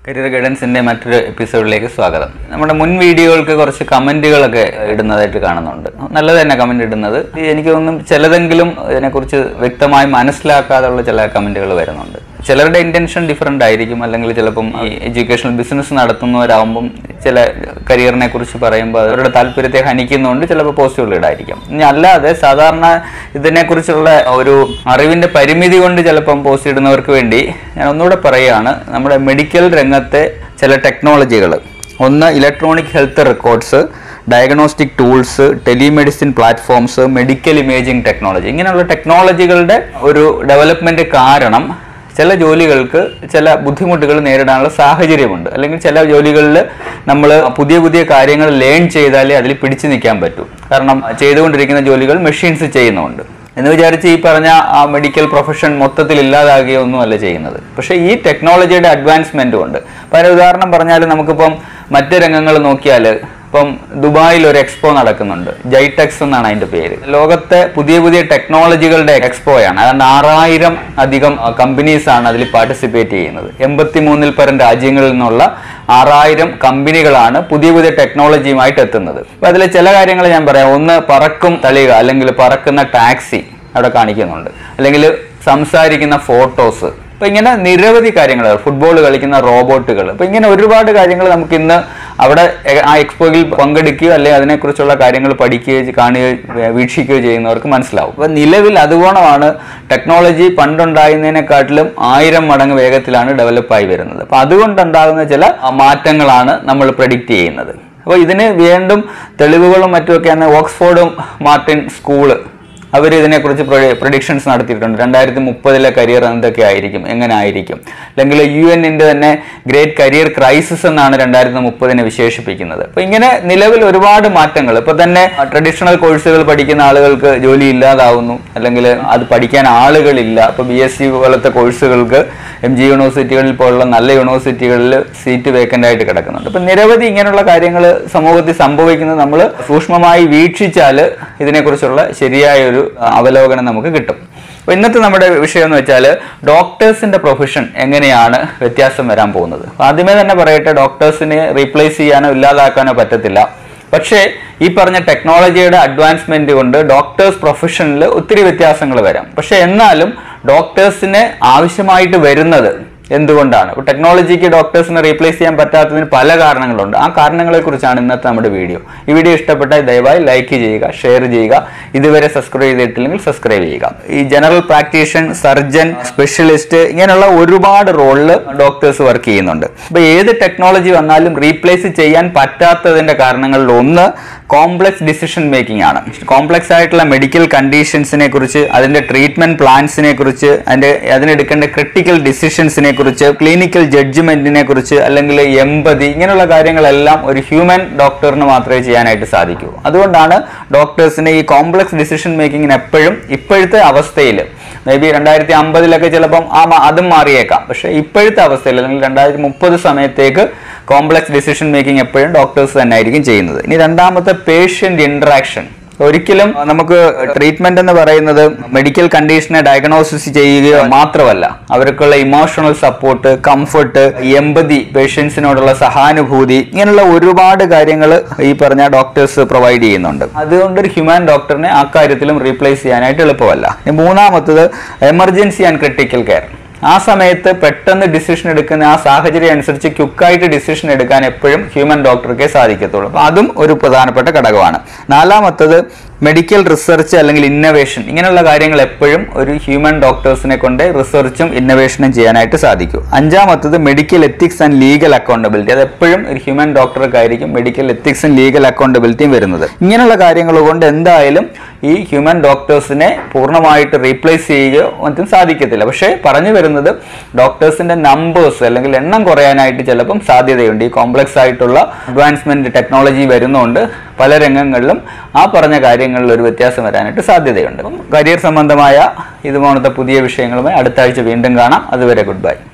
career ഗൈഡൻസിന്റെ മറ്റൊരു എപ്പിസോഡിലേക്ക് സ്വാഗതം നമ്മുടെ മുൻ വീഡിയോകൾക്ക് കുറച്ച് കമന്റുകളൊക്കെ ഇടുന്നതായിട്ട് കാണുന്നുണ്ട് നല്ലത് തന്നെ കമന്റ് ഇടുന്നത് എനിക്ക് തോന്നുന്നു ചിലതെങ്കിലും ഇതിനെക്കുറിച്ച് വ്യക്തമായി മനസ്സിലാക്കാതെയുള്ള ചില കമന്റുകൾ വരുന്നുണ്ട് ചിലരുടെ ഇന്റൻഷൻ ഡിഫറെൻ്റ് ആയിരിക്കും അല്ലെങ്കിൽ ചിലപ്പം ഈ എഡ്യൂക്കേഷണൽ ബിസിനസ് നടത്തുന്നവരാകുമ്പം ചില കരിയറിനെ കുറിച്ച് പറയുമ്പോൾ അവരുടെ താല്പര്യത്തെ ഹനിക്കുന്നതുകൊണ്ട് ചിലപ്പോൾ പോസ്റ്റുകൾ ഇടായിരിക്കും ഇനി അല്ലാതെ സാധാരണ ഇതിനെക്കുറിച്ചുള്ള ഒരു അറിവിന്റെ പരിമിതി കൊണ്ട് ചിലപ്പം പോസ്റ്റ് ഇടുന്നവർക്ക് വേണ്ടി ഞാൻ ഒന്നുകൂടെ പറയുകയാണ് നമ്മുടെ മെഡിക്കൽ രംഗത്തെ ചില ടെക്നോളജികൾ ഒന്ന് electronic health records diagnostic tools telemedicine platforms medical imaging technology ഇങ്ങനെയുള്ള ടെക്നോളജികളുടെ ഒരു ഡെവലപ്മെന്റ് കാരണം ചില ജോലികൾക്ക് ചില ബുദ്ധിമുട്ടുകൾ നേരിടാനുള്ള സാഹചര്യമുണ്ട് അല്ലെങ്കിൽ ചില ജോലികളിൽ നമ്മൾ പുതിയ പുതിയ കാര്യങ്ങൾ ലേൺ ചെയ്താലേ അതിൽ പിടിച്ചു നിൽക്കാൻ പറ്റൂ കാരണം ചെയ്തുകൊണ്ടിരിക്കുന്ന ജോലികൾ മെഷീൻസ് ചെയ്യുന്നുണ്ട് എന്ന് വിചാരിച്ച് ഈ പറഞ്ഞ ആ മെഡിക്കൽ പ്രൊഫഷൻ മൊത്തത്തിൽ ഇല്ലാതാകുകയൊന്നും അല്ല ചെയ്യുന്നത് പക്ഷേ ഈ ടെക്നോളജിയുടെ അഡ്വാൻസ്മെന്റ് കൊണ്ട് അപ്പോൾ അതിന് ഉദാഹരണം പറഞ്ഞാൽ നമുക്കിപ്പം മറ്റ് രംഗങ്ങൾ നോക്കിയാൽ ഇപ്പം ദുബായിൽ ഒരു എക്സ്പോ നടക്കുന്നുണ്ട് ജൈടെക്സ് എന്നാണ് അതിന്റെ പേര് ലോകത്തെ പുതിയ പുതിയ ടെക്നോളജികളുടെ എക്സ്പോയാണ് അതുകൊണ്ട് ആറായിരം അധികം കമ്പനീസ് ആണ് അതിൽ പാർട്ടിസിപ്പേറ്റ് ചെയ്യുന്നത് എൺപത്തി മൂന്നിൽ പരം രാജ്യങ്ങളിൽ നിന്നുള്ള ആറായിരം കമ്പനികളാണ് പുതിയ പുതിയ ടെക്നോളജിയുമായിട്ട് എത്തുന്നത് അപ്പൊ അതിൽ ചില കാര്യങ്ങൾ ഞാൻ പറയാം ഒന്ന് പറക്കും തളിക അല്ലെങ്കിൽ പറക്കുന്ന ടാക്സി അവിടെ കാണിക്കുന്നുണ്ട് അല്ലെങ്കിൽ സംസാരിക്കുന്ന ഫോട്ടോസ് അപ്പൊ ഇങ്ങനെ നിരവധി കാര്യങ്ങൾ ഫുട്ബോൾ കളിക്കുന്ന റോബോട്ടുകൾ അപ്പൊ ഇങ്ങനെ ഒരുപാട് കാര്യങ്ങൾ നമുക്ക് ഇന്ന് അവിടെ എ- ആ എക്സ്പോയിൽ പങ്കെടുക്കുകയോ അല്ലെങ്കിൽ അതിനെക്കുറിച്ചുള്ള കാര്യങ്ങൾ പഠിക്കുകയോ കാണുകയോ വീക്ഷിക്കുകയോ ചെയ്യുന്നവർക്ക് മനസ്സിലാവും അപ്പൊ നിലവിൽ അതുകൊണ്ടാണ് ടെക്നോളജി പണ്ടുണ്ടായിരുന്നതിനെക്കാട്ടിലും ആയിരം മടങ്ങ് വേഗത്തിലാണ് ഡെവലപ്പായി വരുന്നത് അപ്പൊ അതുകൊണ്ടുണ്ടാകുന്ന ചില ആ, മാറ്റങ്ങളാണ് നമ്മൾ പ്രഡിക്റ്റ് ചെയ്യുന്നത് അപ്പോൾ ഇതിന് വീണ്ടും തെളിവുകളും മറ്റുമൊക്കെയാണ് ഓക്സ്ഫോർഡും മാർട്ടിൻ സ്കൂള് അവർ ഇതിനെക്കുറിച്ച് പ്രഡിക്ഷൻസ് നടത്തിയിട്ടുണ്ട് രണ്ടായിരത്തി മുപ്പതിലെ കരിയർ എന്തൊക്കെ ആയിരിക്കും എങ്ങനെ ആയിരിക്കും അല്ലെങ്കിൽ യു എന്നിൻ്റെ തന്നെ ഗ്രേറ്റ് കരിയർ ക്രൈസിസ് എന്നാണ് രണ്ടായിരത്തി മുപ്പതിനെ വിശേഷിപ്പിക്കുന്നത് അപ്പോൾ ഇങ്ങനെ നിലവിൽ ഒരുപാട് മാറ്റങ്ങൾ ഇപ്പോൾ തന്നെ ട്രഡീഷണൽ കോഴ്സുകൾ പഠിക്കുന്ന ആളുകൾക്ക് ജോലി ഇല്ലാതാവുന്നു അല്ലെങ്കിൽ അത് പഠിക്കാൻ ആളുകളില്ല ഇപ്പോൾ ബി എസ് സി പോലത്തെ കോഴ്സുകൾക്ക് എം ജി യൂണിവേഴ്സിറ്റികളിൽ പോലുള്ള നല്ല യൂണിവേഴ്സിറ്റികളിൽ സീറ്റ് വേക്കൻ്റ് ആയിട്ട് കിടക്കുന്നുണ്ട് അപ്പം നിരവധി ഇങ്ങനെയുള്ള കാര്യങ്ങൾ സമൂഹത്തിൽ സംഭവിക്കുന്നത് നമ്മൾ സൂക്ഷ്മമായി വീക്ഷിച്ചാൽ ഇതിനെക്കുറിച്ചുള്ള ശരിയായ ഒരു ആ, അവലോകനം നമുക്ക് കിട്ടും അപ്പോൾ ഇന്നത്തെ നമ്മുടെ വിഷയം എന്ന് വെച്ചാൽ ഡോക്ടേഴ്സിന്റെ പ്രൊഫഷൻ എങ്ങനെയാണ് വ്യത്യാസം വരാൻ പോകുന്നത് അപ്പോൾ ആദ്യമേ തന്നെ പറയട്ടെ ഡോക്ടേഴ്സിനെ റീപ്ലേസ് ചെയ്യാനോ ഇല്ലാതാക്കാനോ പറ്റത്തില്ല പക്ഷേ ഈ പറഞ്ഞ ടെക്നോളജിയുടെ അഡ്വാൻസ്മെന്റ് കൊണ്ട് ഡോക്ടേഴ്സ് പ്രൊഫഷനിൽ ഒത്തിരി വ്യത്യാസങ്ങൾ വരാം പക്ഷെ എന്നാലും ഡോക്ടേഴ്സിന് ആവശ്യമായിട്ട് വരുന്നത് എന്തുകൊണ്ടാണ് ഇപ്പോൾ ടെക്നോളജിക്ക് ഡോക്ടേഴ്സിനെ റീപ്ലേസ് ചെയ്യാൻ പറ്റാത്തതിന് പല കാരണങ്ങളുണ്ട് ആ കാരണങ്ങളെ കുറിച്ചാണ് ഇന്നത്തെ നമ്മുടെ വീഡിയോ ഈ വീഡിയോ ഇഷ്ടപ്പെട്ടാൽ ദയവായി ലൈക്ക് ചെയ്യുക ഷെയർ ചെയ്യുക ഇതുവരെ സബ്സ്ക്രൈബ് ചെയ്തിട്ടില്ലെങ്കിൽ സബ്സ്ക്രൈബ് ചെയ്യുക ഈ ജനറൽ പ്രാക്ടീഷ്യൻ സർജൻ സ്പെഷ്യലിസ്റ്റ് ഇങ്ങനെയുള്ള ഒരുപാട് റോളിൽ ഡോക്ടേഴ്സ് വർക്ക് ചെയ്യുന്നുണ്ട് അപ്പോൾ ഏത് ടെക്നോളജി വന്നാലും റീപ്ലേസ് ചെയ്യാൻ പറ്റാത്തതിന്റെ കാരണങ്ങളിൽ ഒന്ന് കോംപ്ലക്സ് ഡിസിഷൻ മേക്കിംഗ് ആണ് കോംപ്ലക്സ് ആയിട്ടുള്ള മെഡിക്കൽ കണ്ടീഷൻസിനെ കുറിച്ച് അതിന്റെ ട്രീറ്റ്മെന്റ് പ്ലാൻസിനെ കുറിച്ച് അതിന്റെ അതിനെടുക്കേണ്ട ക്രിട്ടിക്കൽ ഡിസിഷൻസിനെ കുറിച്ച് ക്ലിനിക്കൽ ജഡ്ജ്മെന്റിനെ കുറിച്ച് അല്ലെങ്കിൽ എമ്പതി ഇങ്ങനെയുള്ള കാര്യങ്ങളെല്ലാം ഒരു ഹ്യൂമൻ ഡോക്ടറിന് മാത്രമേ ചെയ്യാനായിട്ട് സാധിക്കൂ അതുകൊണ്ടാണ് ഡോക്ടേഴ്സിന് ഈ കോംപ്ലക്സ് ഡിസിഷൻ മേക്കിങ്ങിന് എപ്പോഴും ഇപ്പോഴത്തെ അവസ്ഥയിൽ മേ ബി രണ്ടായിരത്തി അമ്പതിലൊക്കെ ചിലപ്പം ആ മാ- അതും മാറിയേക്കാം പക്ഷേ ഇപ്പോഴത്തെ അവസ്ഥയിൽ അല്ലെങ്കിൽ രണ്ടായിരത്തി മുപ്പത് സമയത്തേക്ക് കോംപ്ലക്സ് ഡിസിഷൻ മേക്കിംഗ് എപ്പോഴും ഡോക്ടേഴ്സ് തന്നെ ആയിരിക്കും ചെയ്യുന്നത് ഇനി രണ്ടാമത്തെ പേഷ്യന്റ് ഇന്ററാക്ഷൻ ഒരിക്കലും നമുക്ക് ട്രീറ്റ്മെന്റ് എന്ന് പറയുന്നത് മെഡിക്കൽ കണ്ടീഷനെ ഡയഗ്നോസിസ് ചെയ്യുകയോ മാത്രമല്ല അവർക്കുള്ള ഇമോഷണൽ സപ്പോർട്ട് കംഫർട്ട് എമ്പതി പേഷ്യൻസിനോടുള്ള സഹാനുഭൂതി ഇങ്ങനെയുള്ള ഒരുപാട് കാര്യങ്ങൾ ഈ പറഞ്ഞ ഡോക്ടേഴ്സ് പ്രൊവൈഡ് ചെയ്യുന്നുണ്ട് അതുകൊണ്ട് ഒരു ഹ്യൂമൻ ഡോക്ടറിനെ ആ കാര്യത്തിലും റീപ്ലേസ് ചെയ്യാനായിട്ട് എളുപ്പമല്ല ഇനി മൂന്നാമത്തത് എമർജൻസി ആൻഡ് ക്രിട്ടിക്കൽ കെയർ ആ സമയത്ത് പെട്ടെന്ന് ഡിസിഷൻ എടുക്കുന്ന ആ സാഹചര്യം അനുസരിച്ച് ക്യുക്കായിട്ട് ഡിസിഷൻ എടുക്കാൻ എപ്പോഴും ഹ്യൂമൻ ഡോക്ടർക്കേ സാധിക്കത്തുള്ളൂ അപ്പോൾ അതും ഒരു പ്രധാനപ്പെട്ട ഘടകമാണ് നാലാമത്തത് മെഡിക്കൽ റിസർച്ച് അല്ലെങ്കിൽ ഇന്നവേഷൻ ഇങ്ങനെയുള്ള കാര്യങ്ങൾ എപ്പോഴും ഒരു ഹ്യൂമൻ ഡോക്ടേഴ്സിനെ കൊണ്ട് റിസർച്ചും ഇന്നവേഷനും ചെയ്യാനായിട്ട് സാധിക്കും അഞ്ചാമത്തത് medical ethics and legal accountability അത് എപ്പോഴും ഒരു ഹ്യൂമൻ ഡോക്ടർക്കായിരിക്കും മെഡിക്കൽ എത്തിക്സും ലീഗൽ അക്കൗണ്ടബിലിറ്റിയും വരുന്നത് ഇങ്ങനെയുള്ള കാര്യങ്ങൾ കൊണ്ട് എന്തായാലും ഈ ഹ്യൂമൻ ഡോക്ടേഴ്സിനെ പൂർണ്ണമായിട്ട് റീപ്ലേസ് ചെയ്യുകയോ മറ്റും സാധിക്കത്തില്ല പക്ഷേ പറഞ്ഞു വരുന്നത് ഡോക്ടേഴ്സിന്റെ നമ്പേഴ്സ് അല്ലെങ്കിൽ എണ്ണം കുറയാനായിട്ട് ചിലപ്പം സാധ്യതയുണ്ട് ഈ കോംപ്ലക്സ് ആയിട്ടുള്ള അഡ്വാൻസ്മെന്റ് ടെക്നോളജി വരുന്നതുകൊണ്ട് പല രംഗങ്ങളിലും ആ പറഞ്ഞ കാര്യങ്ങളിൽ ഒരു വ്യത്യാസം വരാനായിട്ട് സാധ്യതയുണ്ട് കരിയർ സംബന്ധമായ ഇതുപോലത്തെ പുതിയ വിഷയങ്ങളുമായി അടുത്ത ആഴ്ച വീണ്ടും കാണാം അതുവരെ ഗുഡ് ബൈ